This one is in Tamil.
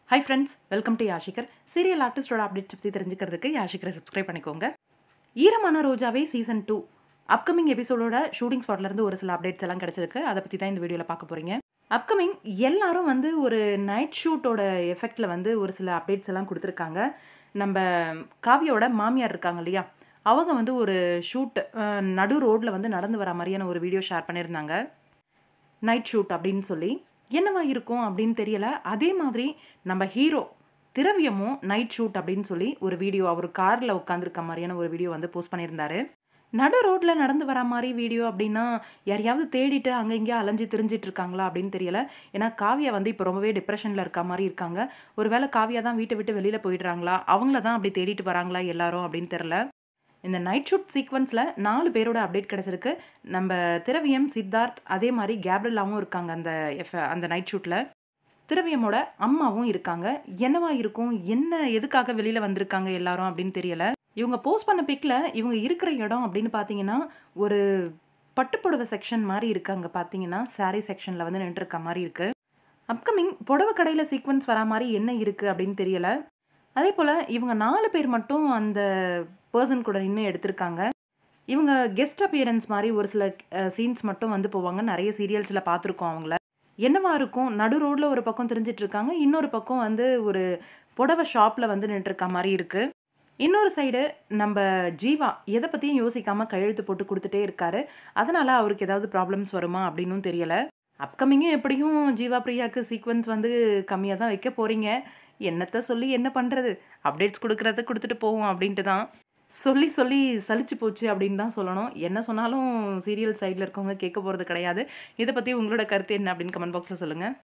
high friends welcome to Yashikar serial ஆர்டிஸ்டோட அப்டேட்ஸ் பற்றி தெரிஞ்சுக்கிறதுக்கு யாஷிகரை சப்ஸ்கிரைப் பண்ணிக்கோங்க Eeramana Rojave season two upcoming எபிசோடோட ஷூட்டிங் ஸ்பாட்லேருந்து ஒரு சில அப்டேட்ஸ் எல்லாம் கிடச்சிருக்கு அதை பற்றி தான் இந்த வீடியோவில் பார்க்க போகிறீங்க அப்கமிங் எல்லாரும் வந்து ஒரு நைட் ஷூட்டோட எஃபெக்டில் வந்து ஒரு சில அப்டேட்ஸ் எல்லாம் கொடுத்துருக்காங்க நம்ம காவியோட மாமியார் இருக்காங்க இல்லையா அவங்க வந்து ஒரு ஷூட் நடு ரோட்டில் வந்து நடந்து வர மாதிரியான ஒரு வீடியோ ஷேர் பண்ணியிருந்தாங்க நைட் ஷூட் அப்படின்னு சொல்லி என்னவா இருக்கும் அப்படின்னு தெரியல அதே மாதிரி நம்ம ஹீரோ திரவியமும் நைட் ஷூட் அப்படின்னு சொல்லி ஒரு வீடியோ அவர் காரில் உட்காந்துருக்க மாதிரியான ஒரு வீடியோ வந்து போஸ்ட் பண்ணியிருந்தாரு நடு ரோட்டில் நடந்து வர மாதிரி வீடியோ அப்படின்னா யாரையாவது தேடிட்டு அங்கே இங்கேயே அலைஞ்சு திரிஞ்சிட்டு இருக்காங்களா அப்படின்னு தெரியல ஏன்னா காவியா வந்து இப்போ ரொம்பவே டிப்ரெஷனில் இருக்க மாதிரி இருக்காங்க ஒருவேளை காவியா தான் வீட்டை விட்டு வெளியில் போயிடுறாங்களா அவங்கள தான் அப்படி தேடிட்டு வராங்களா எல்லாரும் அப்படின்னு தெரில இந்த நைட் ஷூட் சீக்வன்ஸில் நாலு பேரோட அப்டேட் கிடச்சிருக்கு நம்ம திரவியம் சித்தார்த் அதே மாதிரி கேப்ரலாவும் இருக்காங்க அந்த எஃப் அந்த நைட் ஷூட்டில் திரவியமோட அம்மாவும் இருக்காங்க என்னவா இருக்கும் என்ன எதுக்காக வெளியில் வந்திருக்காங்க எல்லாரும் அப்படின்னு தெரியல இவங்க போஸ்ட் பண்ண பிக்கில் இவங்க இருக்கிற இடம் அப்படின்னு பார்த்தீங்கன்னா ஒரு பட்டுப்புடவை செக்ஷன் மாதிரி இருக்காங்க பார்த்தீங்கன்னா சாரீ செக்ஷனில் வந்து நின்றுருக்க மாதிரி இருக்குது அப்கமிங் புடவை கடையில் சீக்வன்ஸ் வரா மாதிரி என்ன இருக்குது அப்படின்னு தெரியல அதே போல் இவங்க நாலு பேர் மட்டும் அந்த பர்சன் கூட நின்று எடுத்திருக்காங்க இவங்க கெஸ்ட் அப்பியரன்ஸ் மாதிரி ஒரு சில சீன்ஸ் மட்டும் வந்து போவாங்க நிறைய சீரியல்ஸில் பார்த்துருக்கோம் அவங்கள என்னவா இருக்கும் நடு ரோட்டில் ஒரு பக்கம் தெரிஞ்சிட்டு இருக்காங்க இன்னொரு பக்கம் வந்து ஒரு புடவை ஷாப்பில் வந்து நின்றுருக்க மாதிரி இருக்குது இன்னொரு சைடு நம்ம ஜீவா எதை பற்றியும் யோசிக்காமல் கையெழுத்து போட்டு கொடுத்துட்டே இருக்காரு அதனால் அவருக்கு ஏதாவது ப்ராப்ளம்ஸ் வருமா அப்படின்னும் தெரியலை அப்கமிங்கும் எப்படியும் ஜீவா பிரியாவுக்கு சீக்வன்ஸ் வந்து கம்மியாக தான் வைக்க போகிறீங்க என்னத்தை சொல்லி என்ன பண்ணுறது அப்டேட்ஸ் கொடுக்குறத கொடுத்துட்டு போவோம் அப்படின்ட்டு தான் சொல்லி சொல்லி சலிச்சு போச்சு அப்படின்னு தான் சொல்லணும் என்ன சொன்னாலும் சீரியல் சைடில் இருக்கவங்க கேட்க போகிறது கிடையாது இதை பற்றி உங்களோட கருத்து என்ன அப்படின்னு கமெண்ட் பாக்ஸில் சொல்லுங்கள்